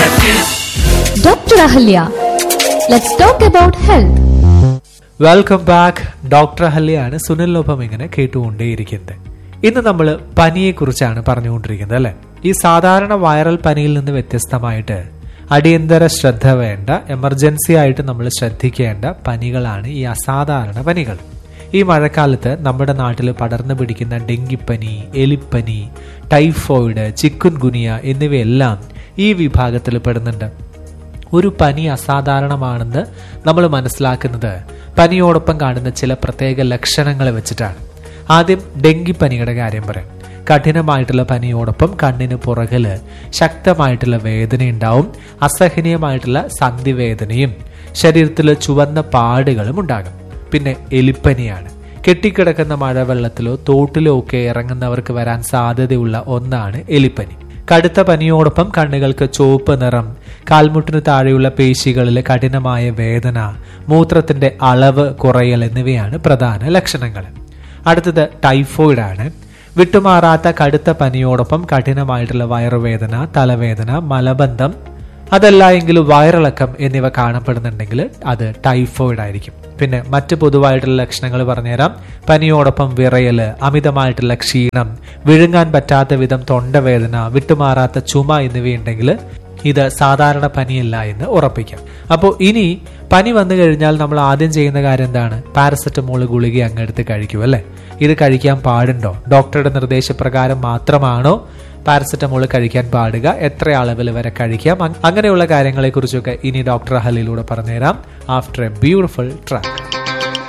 Dr. Ahalya. Let's talk about health. Welcome back doctor ഹല്ലിയാണ് സുനിലിനൊപ്പം ഇങ്ങനെ കേട്ടുകൊണ്ടേയിരിക്കുന്നത് ഇന്ന് നമ്മൾ പനിയെക്കുറിച്ചാണ് പറഞ്ഞുകൊണ്ടിരിക്കുന്നത് അല്ലെ ഈ സാധാരണ വൈറൽ പനിയിൽ നിന്ന് വ്യത്യസ്തമായിട്ട് അടിയന്തര ശ്രദ്ധ വേണ്ട എമർജൻസി ആയിട്ട് നമ്മൾ ശ്രദ്ധിക്കേണ്ട പനികളാണ് ഈ അസാധാരണ പനികൾ ഈ മഴക്കാലത്ത് നമ്മുടെ നാട്ടിൽ പടർന്നു പിടിക്കുന്ന ഡെങ്കിപ്പനി എലിപ്പനി ടൈഫോയിഡ് ചിക്കുൻ ഗുനിയ എന്നിവയെല്ലാം ഈ വിഭാഗത്തിൽ പെടുന്നുണ്ട് ഒരു പനി അസാധാരണമാണെന്ന് നമ്മൾ മനസ്സിലാക്കുന്നത് പനിയോടൊപ്പം കാണുന്ന ചില പ്രത്യേക ലക്ഷണങ്ങൾ വെച്ചിട്ടാണ് ആദ്യം ഡെങ്കിപ്പനിയുടെ കാര്യം പറയാം കഠിനമായിട്ടുള്ള പനിയോടൊപ്പം കണ്ണിന് പുറകില് ശക്തമായിട്ടുള്ള വേദന ഉണ്ടാവും അസഹനീയമായിട്ടുള്ള സന്ധിവേദനയും ശരീരത്തിൽ ചുവന്ന പാടുകളും ഉണ്ടാകും പിന്നെ എലിപ്പനിയാണ് കെട്ടിക്കിടക്കുന്ന മഴവെള്ളത്തിലോ തോട്ടിലോ ഒക്കെ ഇറങ്ങുന്നവർക്ക് വരാൻ സാധ്യതയുള്ള ഒന്നാണ് എലിപ്പനി കടുത്ത പനിയോടൊപ്പം കണ്ണുകൾക്ക് ചുവപ്പ് നിറം കാൽമുട്ടിന് താഴെയുള്ള പേശികളിൽ കഠിനമായ വേദന മൂത്രത്തിന്റെ അളവ് കുറയൽ എന്നിവയാണ് പ്രധാന ലക്ഷണങ്ങൾ അടുത്തത് ടൈഫോയിഡ് ആണ് വിട്ടുമാറാത്ത കടുത്ത പനിയോടൊപ്പം കഠിനമായിട്ടുള്ള വയറുവേദന തലവേദന മലബന്ധം അതല്ല എങ്കിൽ വയറിളക്കം എന്നിവ കാണപ്പെടുന്നുണ്ടെങ്കിൽ അത് ടൈഫോയിഡ് ആയിരിക്കും പിന്നെ മറ്റ് പൊതുവായിട്ടുള്ള ലക്ഷണങ്ങൾ പറഞ്ഞുതരാം പനിയോടൊപ്പം വിറയല് അമിതമായിട്ടുള്ള ക്ഷീണം വിഴുങ്ങാൻ പറ്റാത്ത വിധം തൊണ്ടവേദന വിട്ടുമാറാത്ത ചുമ എന്നിവയുണ്ടെങ്കിൽ ഇത് സാധാരണ പനിയല്ല എന്ന് ഉറപ്പിക്കാം അപ്പോൾ ഇനി പനി വന്നു കഴിഞ്ഞാൽ നമ്മൾ ആദ്യം ചെയ്യുന്ന കാര്യം എന്താണ് പാരസെറ്റമോൾ ഗുളിക അങ്ങെടുത്ത് കഴിക്കും അല്ലേ ഇത് കഴിക്കാൻ പാടുണ്ടോ ഡോക്ടറുടെ നിർദ്ദേശപ്രകാരം മാത്രമാണോ പാരസെറ്റമോൾ കഴിക്കാൻ പാടുക എത്ര അളവിൽ വരെ കഴിക്കാം അങ്- അങ്ങനെയുള്ള കാര്യങ്ങളെക്കുറിച്ചൊക്കെ ഇനി ഡോക്ടർ ഹലിലൂടെ പറഞ്ഞുതരാം ആഫ്റ്റർ എ ബ്യൂട്ടിഫുൾ ട്രാക്ക്